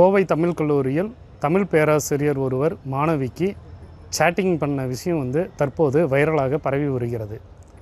கோவை தமிழ் கல்லூரியில் தமிழ் பேராசிரியர் ஒருவர் மாணவிக்கு சேட்டிங் பண்ண விஷயம் வந்து தற்போது வைரலாக பரவி வருகிறது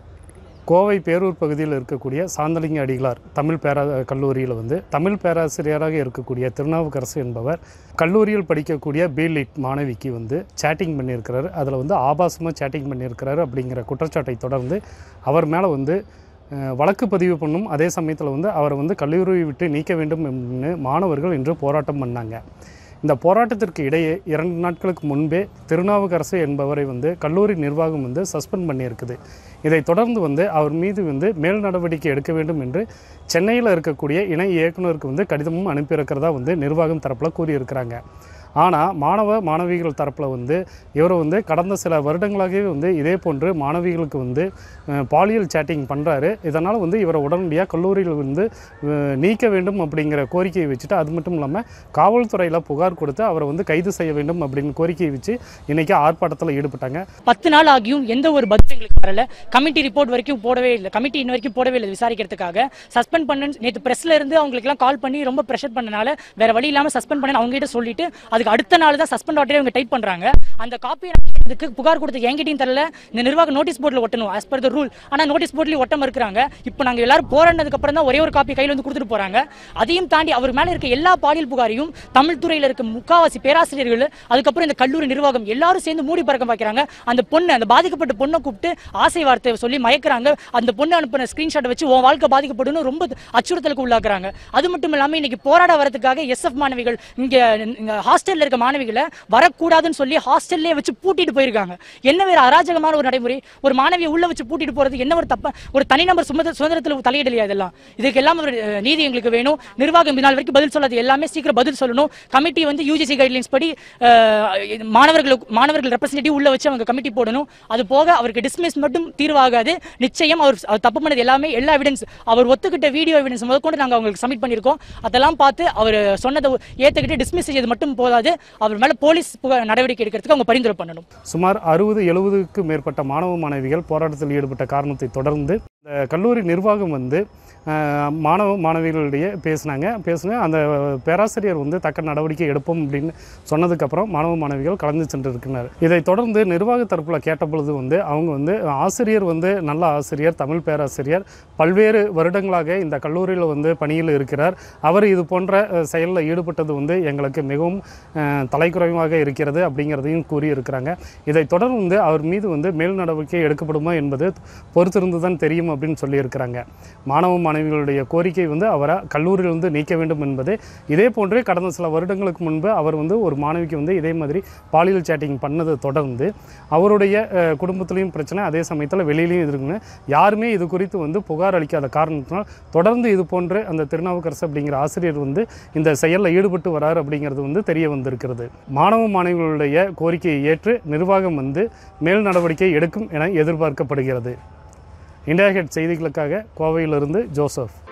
கோவை பேரூர் பகுதியில் இருக்கக்கூடிய சாந்தலிங்க அடிகளார் தமிழ் பேரா கல்லூரியில் வந்து தமிழ் பேராசிரியராக இருக்கக்கூடிய திருநாவுக்கரசு என்பவர் கல்லூரியில் படிக்கக்கூடிய பிலிட் மாணவிக்கு வந்து சேட்டிங் பண்ணியிருக்கிறாரு அதில் வந்து ஆபாசமாக சேட்டிங் பண்ணியிருக்கிறாரு அப்படிங்கிற குற்றச்சாட்டை தொடர்ந்து அவர் மேலே வந்து அஹ், வழக்கு பதிவு பண்ணும் அதே சமயத்தில் வந்து அவரை வந்து கல்லூரியை விட்டு நீக்க வேண்டும் என்று மாணவர்கள் இன்று போராட்டம் பண்ணாங்க இந்த போராட்டத்திற்கு இடையே இரண்டு நாட்களுக்கு முன்பே திருநாவுக்கரசு என்பவரை வந்து கல்லூரி நிர்வாகம் வந்து சஸ்பெண்ட் பண்ணியிருக்குது இதைத் தொடர்ந்து வந்து அவர் மீது வந்து மேல் நடவடிக்கை எடுக்க வேண்டும் என்று சென்னையில் இருக்கக்கூடிய இணை இயக்குனருக்கு வந்து கடிதமும் அனுப்பியிருக்கிறதா வந்து நிர்வாகம் தரப்பில் கூறியிருக்கிறாங்க ஆனால் மாணவ மாணவிகள் தரப்பில் வந்து இவர் வந்து கடந்த சில வருடங்களாகவே வந்து இதே போன்று மாணவிகளுக்கு வந்து அஹ், பாலியல் சேட்டிங் பண்ணுறாரு இதனால் வந்து இவரை உடனடியாக கல்லூரியில் வந்து அஹ், நீக்க வேண்டும் அப்படிங்கிற கோரிக்கையை வச்சுட்டு அது மட்டும் இல்லாமல் காவல்துறையில் புகார் கொடுத்து அவரை வந்து கைது செய்ய வேண்டும் அப்படின்னு கோரிக்கையை வச்சு இன்றைக்கி ஆர்ப்பாட்டத்தில் ஈடுபட்டாங்க பத்து நாள் ஆகியும் எந்த ஒரு பதிலும் எங்களுக்கு வரல கமிட்டி ரிப்போர்ட் வரைக்கும் போடவே இல்லை கமிட்டி இன்ன வரைக்கும் போடவே இல்லை விசாரிக்கிறதுக்காக சஸ்பெண்ட் பண்ணு நேற்று பிரஸ்ல இருந்து அவங்களுக்குலாம் கால் பண்ணி ரொம்ப ப்ரெஷர் பண்ணனால வேற வழி இல்லாம சஸ்பெண்ட் பண்ண அவங்க கிட்ட சொல்லிட்டு அதுக்கு அடுத்த நாள் தான் சஸ்பெண்ட் ஆர்டரே அவங்க டைப் பண்றாங்க அந்த காப்பியை இதுக்கு புகார் கொடுத்து என்கிட்டயும் தரல இந்த நிர்வாக நோட்டீஸ் போர்டில் ஒட்டணும் as per the ரூல் ஆனா நோட்டீஸ் போர்ட்லயும் ஒட்டாம இருக்கிறாங்க இப்போ நாங்க எல்லாரும் போராடினதுக்கு அப்புறம் தான் ஒரே ஒரு காப்பி கையில வந்து கொடுத்துட்டு போறாங்க அதையும் தாண்டி அவர் மேல இருக்க எல்லா பாலியல் புகாரையும் தமிழ் துறையில இருக்க முக்காவாசி பேராசிரியர்கள் அதுக்கப்புறம் இந்த கல்லூரி நிர்வாகம் எல்லாரும் சேர்ந்து மூடி பறக்க வைக்கிறாங்க அந்த பொண்ணு அந்த பாதிக்கப்பட்ட பொண்ணை கூப்பிட்டு ஆசை வார்த்தை சொல்லி மயக்கிறாங்க அந்த பொண்ணு அனுப்பின ஸ்கிரீன்ஷாட்டை வச்சு உன் வாழ்க்கை பாதிக்கப்படும் ரொம்ப அச்சுறுத்தலுக்கு உள்ளாக்குறாங்க அது மட்டும் இல்லாம இன்னைக்கு போராட வரதுக்காக எஸ்எஃப் மாணவிகள் இங்க இங்க ஹாஸ்டல்ல இருக்க மாணவிகளை வரக்கூடாதுன்னு சொல்லி ஹாஸ்டல்லே வச்சு பூட்டிட்டு போயிருக்காங்க என்ன வேற அராஜகமான ஒரு நடைமுறை ஒரு மாணவியை உள்ள வச்சு பூட்டிட்டு போறது என்ன ஒரு தப்ப ஒரு தனிநபர் சுமத சுதந்திரத்தில் தலையிடலையா இதெல்லாம் இதுக்கு எல்லாம் ஒரு அஹ், நீதி எங்களுக்கு வேணும் நிர்வாகம் இது நாள் வரைக்கும் பதில் சொல்லாது எல்லாமே சீக்கிரம் பதில் சொல்லணும் கமிட்டி வந்து யூஜிசி கைட்லைன்ஸ் படி அஹ், இது மாணவர்களுக்கு மாணவர்கள் ரெப்ரஸன்டேட்டிவ் உள்ள வச்சு அவங்க கமிட்டி போடணும் அது போக அவருக்கு டிஸ்மிஸ் மட்டும் தீர்வாகாது நிச்சயம் அவர் அவர் தப்பு பண்ணது எல்லாமே எல்லா எவிடன்ஸ் அவர் ஒத்துக்கிட்ட வீடியோ எவிடன்ஸ் முதற்கொண்டு நாங்கள் அவங்களுக்கு சப்மிட் பண்ணியிருக்கோம் அதெல்லாம் பார்த்து அவர் சொன்னதை ஏற்றுக்கிட்டு டிஸ்மிஸ் செய்யறது மட்டும் போதாது அவர் மேலே போலீஸ் புகார் நடவடிக்கை எடுக்கிறதுக்கு அவங்க பரிந்துரை பண்ணணும் சுமார் அறுபது எழுபதுக்கு மேற்பட்ட மாணவ மாணவிகள் போராட்டத்தில் ஈடுபட்ட காரணத்தை தொடர்ந்து இந்த கல்லூரி நிர்வாகம் வந்து அஹ், மாணவ மாணவிகளிடையே பேசினாங்க பேசின அந்த பேராசிரியர் வந்து தக்க நடவடிக்கை எடுப்போம் அப்படின்னு சொன்னதுக்கப்புறம் மாணவ மாணவிகள் கலந்து சென்றிருக்கிறார் இதைத் தொடர்ந்து நிர்வாக தரப்பில் கேட்ட பொழுது வந்து அவங்க வந்து ஆசிரியர் வந்து நல்ல ஆசிரியர் தமிழ் பேராசிரியர் பல்வேறு வருடங்களாக இந்த கல்லூரியில் வந்து பணியில் இருக்கிறார் அவர் இது போன்ற அஹ், செயலில் ஈடுபட்டது வந்து எங்களுக்கு மிகவும் அஹ், தலைக்குறைவாக இருக்கிறது அப்படிங்கிறதையும் கூறியிருக்கிறாங்க இதைத் தொடர்ந்து அவர் மீது வந்து மேல் நடவடிக்கை எடுக்கப்படுமா என்பது பொறுத்திருந்து தான் தெரியும் அப்படின்னு சொல்லியிருக்கிறாங்க மாணவ மாணவிகளுடைய கோரிக்கை வந்து அவரை கல்லூரியிலிருந்து நீக்க வேண்டும் என்பது இதே போன்று கடந்த சில வருடங்களுக்கு முன்பு அவர் வந்து ஒரு மாணவிக்கு வந்து இதே மாதிரி பாலியல் சேட்டிங் பண்ணதை தொடர்ந்து அவருடைய அஹ், குடும்பத்திலையும் பிரச்சனை அதே சமயத்தில் வெளியிலையும் இருக்குன்னு யாருமே இது குறித்து வந்து புகார் அளிக்காத காரணத்தினால் தொடர்ந்து இது போன்று அந்த திருநாவுக்கரசு அப்படிங்கிற ஆசிரியர் வந்து இந்த செயலில் ஈடுபட்டு வரார் அப்படிங்கிறது வந்து தெரிய வந்திருக்கிறது மாணவ மாணவிகளுடைய கோரிக்கையை ஏற்று நிர்வாகம் வந்து மேல் நடவடிக்கை எடுக்கும் என எதிர்பார்க்கப்படுகிறது இந்தியா ஹெட் செய்திகளுக்காக கோவையிலிருந்து ஜோசப்